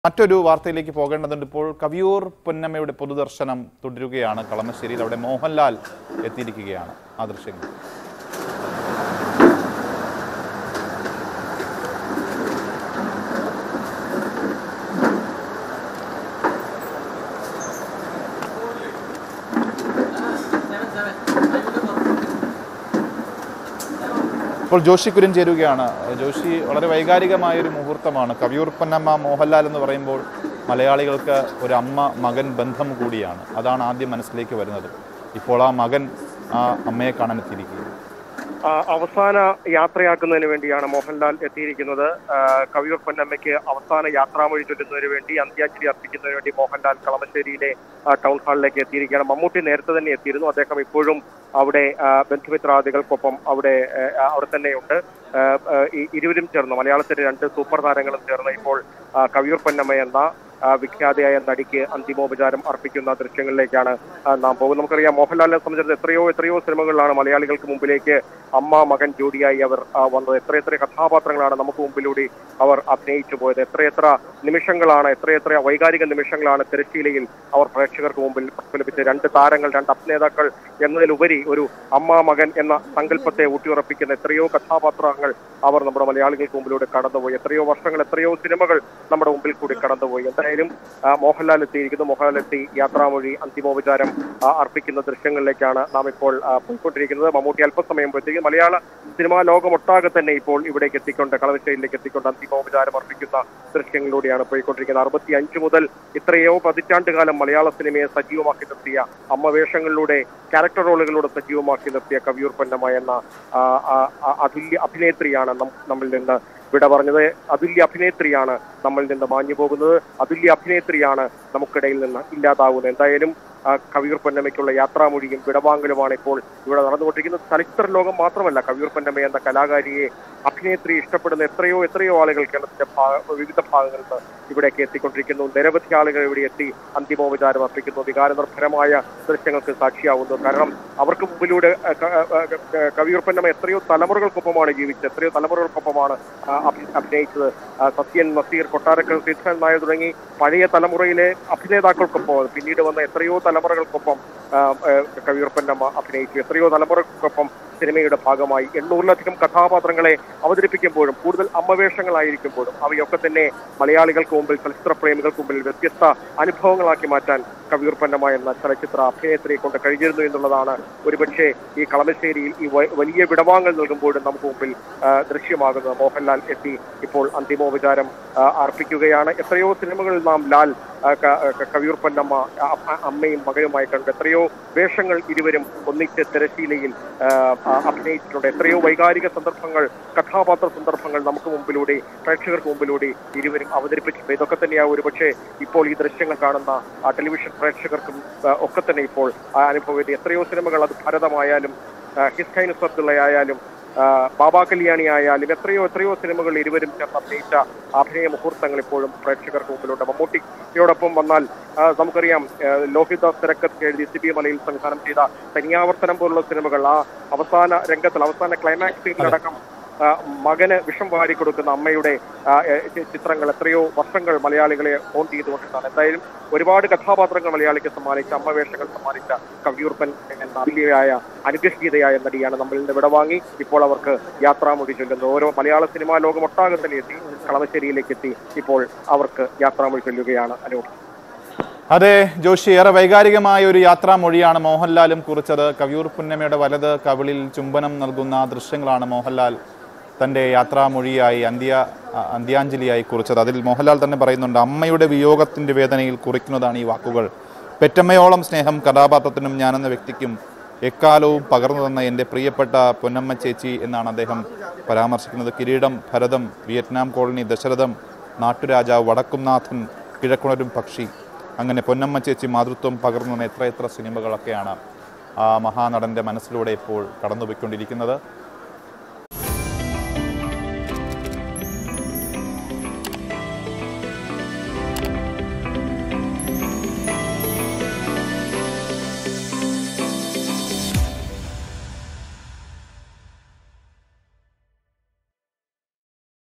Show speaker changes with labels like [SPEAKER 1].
[SPEAKER 1] മറ്റൊരു വാർത്തയിലേക്ക് പോകേണ്ടതുണ്ട് ഇപ്പോൾ കവിയൂർ പൊന്നമ്മയുടെ പൊതുദർശനം തുടരുകയാണ് കളമശ്ശേരിയിൽ അവിടെ മോഹൻലാൽ എത്തിയിരിക്കുകയാണ് ആ ദൃശ്യങ്ങൾ ഇപ്പോൾ ജോഷി കുര്യൻ ചേരുകയാണ് ജോഷി വളരെ വൈകാരികമായ ഒരു മുഹൂർത്തമാണ് കവിയൂർ പൊന്നമ്മ മോഹൻലാൽ എന്ന് പറയുമ്പോൾ മലയാളികൾക്ക് ഒരു അമ്മ മകൻ ബന്ധം കൂടിയാണ് അതാണ് ആദ്യം മനസ്സിലേക്ക് വരുന്നത് ഇപ്പോൾ ആ മകൻ ആ അമ്മയെ കാണാൻ എത്തിയിരിക്കുകയാണ്
[SPEAKER 2] ആ, അവസാന യാത്രയാക്കുന്നതിന് വേണ്ടിയാണ് മോഹൻലാൽ എത്തിയിരിക്കുന്നത് ആ, കവിയൂർ പൊന്നമ്മയ്ക്ക് അവസാന യാത്രാമൊഴി ചൊല്ലുന്നതിന് വേണ്ടി അന്ത്യാഞ്ജലി അർപ്പിക്കുന്നതിന് വേണ്ടി മോഹൻലാൽ കളമശ്ശേരിയിലെ ആ, ടൗൺ ഹാളിലേക്ക് എത്തിയിരിക്കുകയാണ് മമ്മൂട്ടി നേരത്തെ തന്നെ എത്തിയിരുന്നു അദ്ദേഹം ഇപ്പോഴും അവിടെ ആ, ബന്ധുമിത്രാദികൾക്കൊപ്പം അവിടെ ആ, അവിടെ തന്നെയുണ്ട് ആ, ആ, ഈ ഇരുവരും ചേർന്ന് മലയാളത്തിലെ രണ്ട് സൂപ്പർ താരങ്ങളും ചേർന്ന് ഇപ്പോൾ ആ, കവിയൂർ പൊന്നമ്മ എന്ന ആ, വിഖ്യാതയായ നടിക്ക് അന്തിമോപചാരം അർപ്പിക്കുന്ന ദൃശ്യങ്ങളിലേക്കാണ് ആ, നാം പോകുന്നത് നമുക്കറിയാം മോഹൻലാലിനെ സംബന്ധിച്ചിടത്ത് എത്രയോ എത്രയോ സിനിമകളിലാണ് മലയാളികൾക്ക് മുമ്പിലേക്ക് അമ്മ മകൻ ജോഡിയായി അവർ ആ, വന്നത് എത്രയെത്ര കഥാപാത്രങ്ങളാണ് നമുക്ക് മുമ്പിലൂടെ അവർ അഭിനയിച്ചു പോയത് എത്രയെത്ര നിമിഷങ്ങളാണ് എത്രയെത്ര വൈകാരിക നിമിഷങ്ങളാണ് തിരശ്ശീലയിൽ അവർ പ്രേക്ഷകർക്ക് മുമ്പിൽ പ്രതിഫലിപ്പിച്ച രണ്ട് താരങ്ങൾ രണ്ട് അഭിനേതാക്കൾ എന്നതിലുപരി ഒരു അമ്മ മകൻ എന്ന സങ്കല്പത്തെ ഊട്ടിയുറപ്പിക്കുന്ന എത്രയോ കഥാപാത്രങ്ങൾ അവർ നമ്മുടെ മലയാളികൾക്ക് മുമ്പിലൂടെ കടന്നുപോയി എത്രയോ വർഷങ്ങൾ എത്രയോ സിനിമകൾ നമ്മുടെ മുമ്പിൽ കൂടി കടന്നുപോയി എന്തായാലും ആ, മോഹൻലാൽ എത്തിയിരിക്കുന്നു മോഹൻലാൽ എത്തി യാത്രാമൊഴി അന്തിമോപചാരം ആ, അർപ്പിക്കുന്ന ദൃശ്യങ്ങളിലേക്കാണ് നാം ഇപ്പോൾ ആ, പോയിക്കൊണ്ടിരിക്കുന്നത് മമ്മൂട്ടി അല്പസമയം പോയി മലയാള സിനിമാ ലോകമൊട്ടാകെ തന്നെ ഇപ്പോൾ ഇവിടേക്ക് എത്തിക്കൊണ്ട് കളവശ്ശേരിയിലേക്ക് എത്തിക്കൊണ്ട് അന്തിമോപചാരം അർപ്പിക്കുന്ന ദൃശ്യങ്ങളിലൂടെയാണ് പോയിക്കൊണ്ടിരിക്കുന്നത് അറുപത്തി അഞ്ച് മുതൽ ഇത്രയോ പതിറ്റാണ്ട് കാലം മലയാള സിനിമയെ സജീവമാക്കി നിർത്തിയ അമ്മ വേഷങ്ങളിലൂടെ ക്യാരക്ടർ റോളുകളിലൂടെ സജീവമാക്കി നിർത്തിയ കവിയൂർ പൊന്നമ്മ എന്ന ആ, ആ, ആ, അതുല്യ അഭിനേത്രിയാണ് നം- നമ്മിൽ നിന്ന് വിട പറഞ്ഞത് അതുല്യ അഭിനേത്രിയാണ് നമ്മിൽ നിന്ന് മാഞ്ഞു പോകുന്നത് അതുല്യ അഭിനേത്രിയാണ് നമുക്കിടയിൽ നിന്ന് ഇല്ലാതാവുന്നത് എന്തായാലും ആ, കവിയൂർ പൊന്നമ്മയ്ക്കുള്ള യാത്രാമൊഴിയും വിടവാങ്ങലുമാണ് ഇപ്പോൾ ഇവിടെ നടന്നുകൊണ്ടിരിക്കുന്നത് ചലച്ചിത്ര ലോകം മാത്രമല്ല കവിയൂർ പൊന്നമ്മ എന്ന കലാകാരിയെ അഭിനേത്രി ഇഷ്ടപ്പെടുന്ന എത്രയോ എത്രയോ ആളുകൾ കേരളത്തിന്റെ ഭാ- വിവിധ ഭാഗങ്ങളിൽ നിന്ന് ഇവിടേക്ക് എത്തിക്കൊണ്ടിരിക്കുന്നു നിരവധി ആളുകൾ ഇവിടെ എത്തി അന്തിമോപചാരം അർപ്പിക്കുന്നു വികാരനിർഭരമായ ദൃശ്യങ്ങൾക്ക് സാക്ഷിയാവുന്നു കാരണം അവർക്ക് മുമ്പിലൂടെ ആ, ക- ആ, ആ, കവിയൂർ പൊന്നമ്മ എത്രയോ തലമുറകൾക്കൊപ്പമാണ് ജീവിച്ചത് എത്രയോ തലമുറകൾക്കൊപ്പമാണ് ആ, അഭി- അഭിനയിച്ചത് ആ, സത്യൻ നസീർ കൊട്ടാരക്കൽ ശ്രീധരൻ നായർ തുടങ്ങി പഴയ തലമുറയിലെ അഭിനേതാക്കൾക്കൊപ്പം പിന്നീട് വന്ന എത്രയോ തലമുറകൾക്കൊപ്പം ആ, ആ, കവിയൂർ പൊന്നമ്മ അഭിനയിച്ചു എത്രയോ തലമുറകൾക്കൊപ്പം സിനിമയുടെ ഭാഗമായി എണ്ണൂറിലധികം കഥാപാത്രങ്ങളെ അവതരിപ്പിക്കുമ്പോഴും കൂടുതൽ അമ്മവേഷങ്ങളായിരിക്കുമ്പോഴും അവയൊക്കെ തന്നെ മലയാളികൾക്ക് മുമ്പിൽ ചലച്ചിത്ര പ്രേമികൾക്ക് മുമ്പിൽ വ്യത്യസ്ത അനുഭവങ്ങളാക്കി മാറ്റാൻ കവിയൂർ പൊന്നമ്മ എന്ന ചലച്ചിത്ര അഭിനേത്രിയെ കൊണ്ട് കഴിഞ്ഞിരുന്നു എന്നുള്ളതാണ് ഒരുപക്ഷെ ഈ കളമശ്ശേരിയിൽ ഈ വ- വലിയ വിടവാങ്ങൽ നൽകുമ്പോഴും നമുക്ക് മുമ്പിൽ ആ, ദൃശ്യമാകുന്നത് മോഹൻലാൽ എത്തി ഇപ്പോൾ അന്തിമോപചാരം ആ, അർപ്പിക്കുകയാണ് എത്രയോ സിനിമകളിൽ നാം ലാൽ ആ, ക- ക- കവിയൂർ പൊന്നമ്മ ആ, അ- അമ്മയും മകനുമായി കണ്ടു എത്രയോ വേഷങ്ങൾ ഇരുവരും ഒന്നിച്ച് തിരശീലയിൽ ആ, ആ, അഭിനയിച്ചിട്ടുണ്ട് എത്രയോ വൈകാരിക സന്ദർഭങ്ങൾ കഥാപാത്ര സന്ദർഭങ്ങൾ നമുക്ക് മുമ്പിലൂടെ പ്രേക്ഷകർക്ക് മുമ്പിലൂടെ ഇരുവരും അവതരിപ്പിച്ചിട്ടുണ്ട് ഇതൊക്കെ തന്നെയാണ് ഒരുപക്ഷെ ഇപ്പോൾ ഈ ദൃശ്യങ്ങൾ കാണുന്ന ആ ടെലിവിഷൻ പ്രേക്ഷകർക്കും ആ, ഒക്കെ തന്നെ ഇപ്പോൾ ആ അനുഭവം എത്രയോ സിനിമകൾ അത് ഭരതമായാലും ഹിസ്കൈനുസ് അബ്ദുള്ളയായാലും ആ, ബാബാ കല്യാണി ആയാലും എത്രയോ എത്രയോ സിനിമകൾ ഇരുവരും ചേർന്ന് അഭിനയിച്ച അഭിനയ മുഹൂർത്തങ്ങൾ ഇപ്പോഴും പ്രേക്ഷകർക്ക് മുമ്പിലുണ്ട് മമ്മൂട്ടിയോടൊപ്പം വന്നാൽ ആ, നമുക്കറിയാം ആ, ലോഹിതദാസ് തിരക്കത്ത് എഴുതി സി ബി മലയിൽ സംവിധാനം ചെയ്ത തനിയാവർത്തനം പോലുള്ള സിനിമകൾ ആ അവസാന രംഗത്തിൽ അവസാന ക്ലൈമാക്സ് സീനിലടക്കം ആ, മകന് വിഷം വാരി കൊടുക്കുന്ന അമ്മയുടെ ആ, എ, ചി- ചിത്രങ്ങൾ എത്രയോ വർഷങ്ങൾ മലയാളികളെ ഓൺ ചെയ്തുകൊണ്ടിരുന്നതാണ് എന്തായാലും ഒരുപാട് കഥാപാത്രങ്ങൾ മലയാളിക്ക് സമ്മാനിച്ച അമ്മവേഷങ്ങൾ സമ്മാനിച്ച കവിയൂർപ്പൻ എന്ന അതുല്യയായ അനുഗ്രഹീതയായ നടിയാണ് നമ്മളിൽ നിന്ന് വിടവാങ്ങി ഇപ്പോൾ അവർക്ക് യാത്രാമൊഴി ചൊല്ലുന്നു ഓരോ മലയാള സിനിമാ ലോകമൊട്ടാകെ തന്നെ എത്തി കളമശ്ശേരിയിലേക്ക് എത്തി ഇപ്പോൾ അവർക്ക് യാത്രാമൊഴി ചൊല്ലുകയാണ് അനൂപ്
[SPEAKER 1] അതെ ജോഷി ഏറെ വൈകാരികമായ ഒരു യാത്രാമൊഴിയാണ് മോഹൻലാലും കുറിച്ചത് കവിയൂർ പുന്നമ്മയുടെ വലത് കവിളിൽ ചുംബനം നൽകുന്ന ആ ദൃശ്യങ്ങളാണ് മോഹൻലാൽ തൻ്റെ യാത്രാമൊഴിയായി അന്ത്യ അ- അന്ത്യാഞ്ജലിയായി കുറിച്ചത് അതിൽ മോഹൻലാൽ തന്നെ പറയുന്നുണ്ട് അമ്മയുടെ വിയോഗത്തിൻ്റെ വേദനയിൽ കുറിക്കുന്നതാണ് ഈ വാക്കുകൾ പെറ്റമ്മയോളം സ്നേഹം കഥാപാത്രത്തിനും ഞാനെന്ന വ്യക്തിക്കും എക്കാലവും പകർന്നു തന്ന എൻ്റെ പ്രിയപ്പെട്ട പൊന്നമ്മ ചേച്ചി എന്നാണ് അദ്ദേഹം പരാമർശിക്കുന്നത് കിരീടം ഭരതം വിയറ്റ്നാം കോളനി ദശരഥം നാട്ടുരാജാവ് വടക്കുംനാഥൻ കിഴക്കുണരും പക്ഷി അങ്ങനെ പൊന്നമ്മ ചേച്ചി മാതൃത്വം പകർന്നു തന്ന എത്ര എത്ര സിനിമകളൊക്കെയാണ് ആ മഹാനടൻ്റെ മനസ്സിലൂടെ ഇപ്പോൾ കടന്നുപോയിക്കൊണ്ടിരിക്കുന്നത്